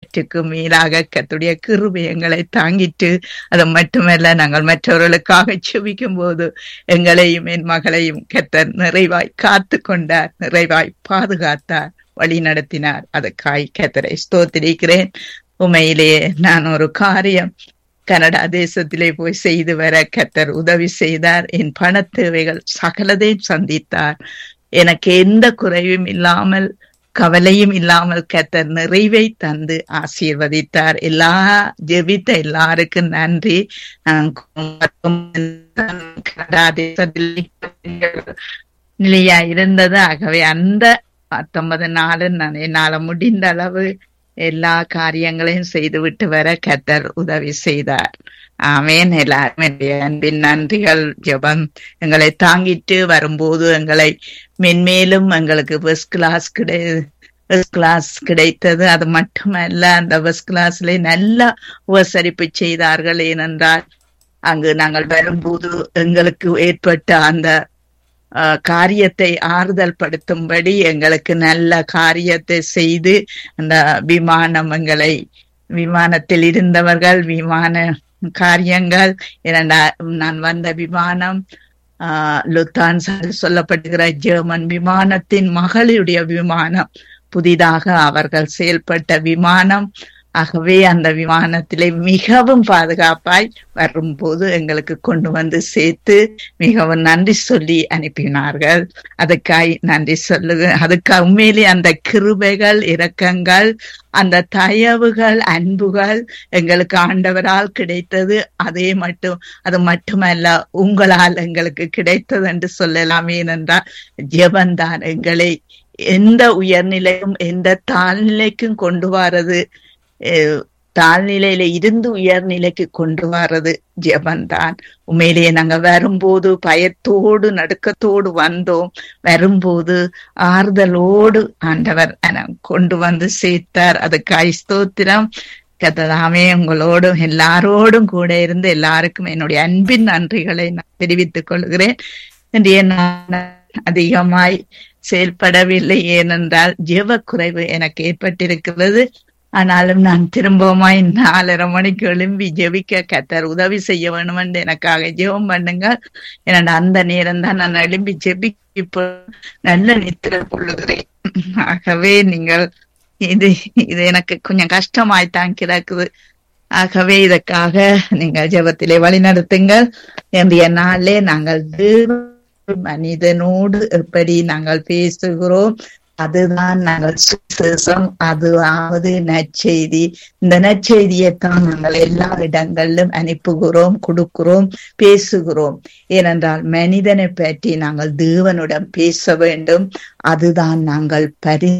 எல்லாவற்றுக்கும் மேலாக கத்துடைய கிருபை எங்களை தாங்கிட்டு அது மட்டுமல்ல நாங்கள் மற்றவர்களுக்காக செபிக்கும் போது எங்களையும் என் மகளையும் கத்தர் நிறைவாய் காத்து கொண்டார் நிறைவாய் பாதுகாத்தார் வழி நடத்தினார் அதுக்காய் கத்தரை ஸ்தோத்திரிக்கிறேன் உண்மையிலேயே நான் ஒரு காரியம் கனடா தேசத்திலே போய் செய்து வர கத்தர் உதவி செய்தார் என் பண தேவைகள் சகலதையும் சந்தித்தார் எனக்கு எந்த குறைவும் இல்லாமல் கவலையும் இல்லாமல் கத்தர் நிறைவை தந்து ஆசீர்வதித்தார் எல்லா ஜெபித்த எல்லாருக்கும் நன்றி கனடா தேசத்தில் நிலையா இருந்தது ஆகவே அந்த பத்தொன்பது நாள் நான் என்னால முடிந்த அளவு எல்லா காரியங்களையும் செய்துவிட்டு வர கத்தர் உதவி செய்தார் ஆமேன் எல்லாரும் என்னுடைய அன்பின் நன்றிகள் ஜெபம் எங்களை தாங்கிட்டு வரும்போது எங்களை மென்மேலும் எங்களுக்கு ஃபர்ஸ்ட் கிளாஸ் கிடை ஃபர்ஸ்ட் கிளாஸ் கிடைத்தது அது மட்டுமல்ல அந்த ஃபர்ஸ்ட் கிளாஸ்ல நல்ல உபசரிப்பு செய்தார்கள் ஏனென்றால் அங்கு நாங்கள் வரும்போது எங்களுக்கு ஏற்பட்ட அந்த காரியத்தை ஆறுதல் படுத்தும்படி எங்களுக்கு நல்ல காரியத்தை செய்து அந்த விமானம் எங்களை விமானத்தில் இருந்தவர்கள் விமான காரியங்கள் இரண்டா நான் வந்த விமானம் ஆஹ் லுத்தான் சொல்லப்படுகிற ஜெர்மன் விமானத்தின் மகளுடைய விமானம் புதிதாக அவர்கள் செயல்பட்ட விமானம் ஆகவே அந்த விமானத்திலே மிகவும் பாதுகாப்பாய் வரும்போது எங்களுக்கு கொண்டு வந்து சேர்த்து மிகவும் நன்றி சொல்லி அனுப்பினார்கள் அதுக்காய் நன்றி சொல்லுக அதுக்காக உண்மையிலே அந்த கிருபைகள் இரக்கங்கள் அந்த தயவுகள் அன்புகள் எங்களுக்கு ஆண்டவரால் கிடைத்தது அதே மட்டும் அது மட்டுமல்ல உங்களால் எங்களுக்கு கிடைத்தது என்று சொல்லலாம் ஏனென்றால் ஜெபந்தான் எங்களை எந்த உயர்நிலையும் எந்த தாழ்நிலைக்கும் கொண்டு வரது தாழ்நிலையில இருந்து உயர்நிலைக்கு கொண்டு வர்றது ஜெபந்தான் உண்மையிலேயே நாங்க வரும்போது பயத்தோடு நடுக்கத்தோடு வந்தோம் வரும்போது ஆறுதலோடு ஆண்டவர் கொண்டு வந்து சேர்த்தார் அதுக்கு ஐஸ்தோத்திரம் கத்ததாமே உங்களோடும் எல்லாரோடும் கூட இருந்து எல்லாருக்கும் என்னுடைய அன்பின் நன்றிகளை நான் தெரிவித்துக் கொள்கிறேன் இன்றைய நான் அதிகமாய் செயல்படவில்லை ஏனென்றால் ஜெப குறைவு எனக்கு ஏற்பட்டிருக்கிறது ஆனாலும் நான் திரும்பவுமாய் நாலரை மணிக்கு எழும்பி ஜெபிக்க கத்தர் உதவி செய்ய வேணும் என்று எனக்காக ஜெபம் பண்ணுங்க என்னோட அந்த நேரம் தான் நான் எழும்பி ஜெபி இப்போ நல்ல நித்திர கொள்ளுகிறேன் ஆகவே நீங்கள் இது இது எனக்கு கொஞ்சம் கஷ்டமாய்த்தான் கிடக்குது ஆகவே இதற்காக நீங்கள் ஜெபத்திலே வழி நடத்துங்கள் என்னுடைய நாளே நாங்கள் மனிதனோடு எப்படி நாங்கள் பேசுகிறோம் அதுதான் நாங்கள் சுசேஷம் அதுவாவது நற்செய்தி இந்த நற்செய்தியைத்தான் நாங்கள் எல்லா இடங்களிலும் அனுப்புகிறோம் கொடுக்கிறோம் பேசுகிறோம் ஏனென்றால் மனிதனை பற்றி நாங்கள் தேவனுடன் பேச வேண்டும் அதுதான் நாங்கள் பரி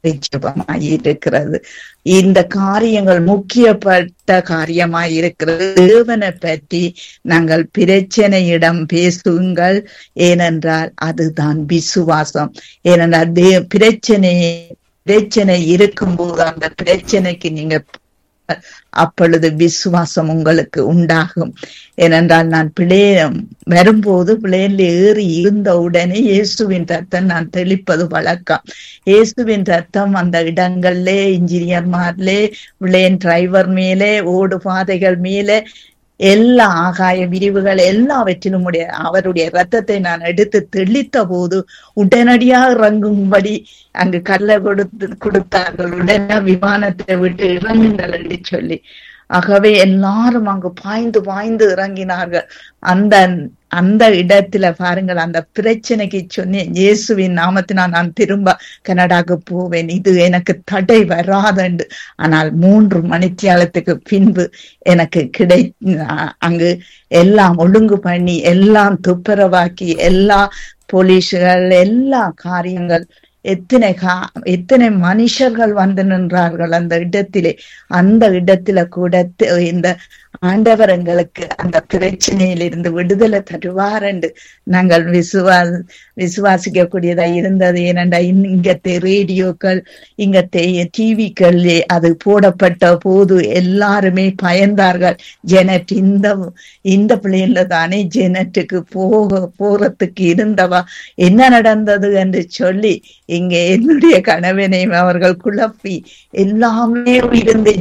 இருக்கிறது இந்த காரியங்கள் முக்கியப்பட்ட காரியமாய் இருக்கிறது தேவனை பற்றி நாங்கள் பிரச்சனையிடம் பேசுங்கள் ஏனென்றால் அதுதான் விசுவாசம் ஏனென்றால் தே பிரச்சனை பிரச்சனை இருக்கும்போது அந்த பிரச்சனைக்கு நீங்க அப்பொழுது விசுவாசம் உங்களுக்கு உண்டாகும் ஏனென்றால் நான் பிள்ளைய வரும்போது பிள்ளையில ஏறி இருந்த உடனே இயேசுவின் ரத்தம் நான் தெளிப்பது வழக்கம் இயேசுவின் ரத்தம் அந்த இடங்கள்லே இன்ஜினியர்மார்லே பிள்ளையின் டிரைவர் மேலே ஓடு பாதைகள் மேலே எல்லா ஆகாய விரிவுகள் எல்லாவற்றிலும் உடைய அவருடைய ரத்தத்தை நான் எடுத்து தெளித்த போது உடனடியாக இறங்கும்படி அங்கு கல்ல கொடுத்து கொடுத்தார்கள் உடனே விமானத்தை விட்டு இறங்குங்கள் என்று சொல்லி ஆகவே எல்லாரும் அங்கு பாய்ந்து பாய்ந்து இறங்கினார்கள் அந்த அந்த இடத்துல பாருங்கள் அந்த பிரச்சனைக்கு சொன்னேன் இயேசுவின் நாமத்தினால் நான் திரும்ப கனடாக்கு போவேன் இது எனக்கு தடை வராதண்டு ஆனால் மூன்று மணித்தியாலத்துக்கு பின்பு எனக்கு கிடை அங்கு எல்லாம் ஒழுங்கு பண்ணி எல்லாம் துப்புரவாக்கி எல்லா போலீஸ்கள் எல்லா காரியங்கள் எத்தனை கா எத்தனை மனுஷர்கள் வந்து நின்றார்கள் அந்த இடத்திலே அந்த இடத்துல கூட இந்த ஆண்டவர் எங்களுக்கு அந்த பிரச்சனையிலிருந்து விடுதலை தருவார் என்று நாங்கள் விசுவா விசுவாசிக்க கூடியதா இருந்தது ஏனென்றா இங்கத்தை ரேடியோக்கள் இங்கத்தை டிவிக்கள் அது போடப்பட்ட போது எல்லாருமே பயந்தார்கள் ஜெனட் இந்த இந்த பிள்ளைல தானே ஜெனட்டுக்கு போக போறதுக்கு இருந்தவா என்ன நடந்தது என்று சொல்லி இங்கே என்னுடைய கணவனை அவர்கள் குழப்பி எல்லாமே இருந்து